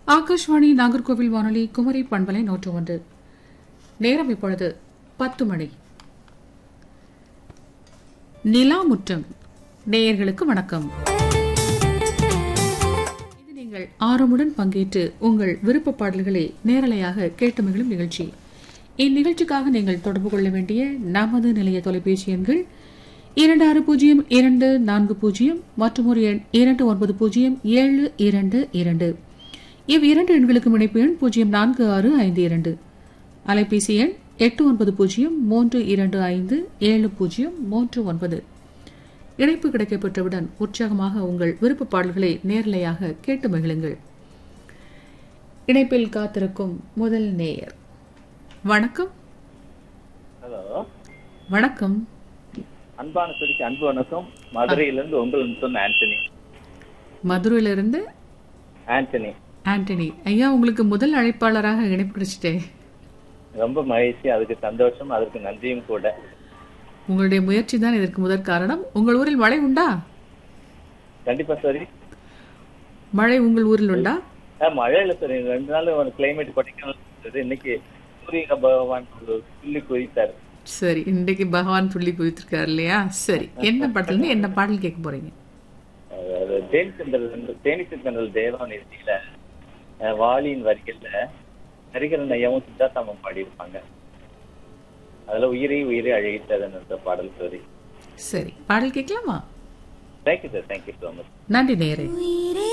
ஆகாஷ்வாணி நாகர்கோவில் வானொலி குமரி பண்பலை நூற்று ஒன்று நேரம் இப்பொழுது பத்து மணி நிலாமுற்றம் நேயர்களுக்கு வணக்கம் இது நீங்கள் ஆர்வமுடன் பங்கேற்று உங்கள் விருப்ப பாடல்களை நேரலையாக கேட்டு மகிழும் நிகழ்ச்சி இந்நிகழ்ச்சிக்காக நீங்கள் தொடர்பு கொள்ள வேண்டிய நமது நிலைய தொலைபேசி எண்கள் இரண்டு ஆறு பூஜ்ஜியம் இரண்டு நான்கு பூஜ்ஜியம் மற்றும் ஒரு எண் இரண்டு ஒன்பது பூஜ்ஜியம் ஏழு இரண்டு இரண்டு இவ் இரண்டு எண்களுக்கு இணைப்பு எண் பூஜ்ஜியம் நான்கு ஆறு ஐந்து இரண்டு அலைபேசி எண் எட்டு ஒன்பது பூஜ்ஜியம் மூன்று இரண்டு ஐந்து ஏழு பூஜ்ஜியம் மூன்று ஒன்பது இணைப்பு கிடைக்கப்பெற்றவுடன் உற்சாகமாக உங்கள் விருப்ப பாடல்களை நேரலையாக கேட்டு மகிழுங்கள் இணைப்பில் காத்திருக்கும் முதல் நேயர் வணக்கம் ஹலோ வணக்கம் அன்பான சுரிக்கு அன்பு வணக்கம் மதுரையிலிருந்து உங்கள் சொன்ன ஆண்டனி மதுரையிலிருந்து ஆண்டனி ஆண்டனி ஐயா உங்களுக்கு முதல் அழைப்பாளராக இணைப்பு கிடைச்சிட்டே ரொம்ப மகிழ்ச்சி அதுக்கு சந்தோஷம் அதற்கு நன்றியும் கூட உங்களுடைய முயற்சி தான் இதற்கு முதற் காரணம் உங்கள் ஊரில் மழை உண்டா கண்டிப்பா சரி மழை உங்கள் ஊரில் உண்டா ஆஹ் மழையில சரி ரெண்டு நாள் ஒரு கிளைமேட் கொடைக்கானல் இருந்தது இன்னைக்கு சூரிய பகவான் ஒரு புள்ளி குறித்தார் சரி இன்றைக்கு பகவான் புள்ளி குவித்திருக்காரு இல்லையா சரி என்ன படத்துல என்ன பாடல் கேட்க போறீங்க தேனிச்சந்திரன் தேனிச்சந்திரன் தேவன் இசையில ஆஹ் வாலியின் வரிகள்ல ஹரிகரன் ஐயாவும் சித்தார்த்தாமம் பாடியிருப்பாங்க அதுல உயிரை உயிரை அழகித்ததன் அந்த பாடல் சரி சரி பாடல் கேட்கலாமா thank you sir thank you so much நன்றி நேரே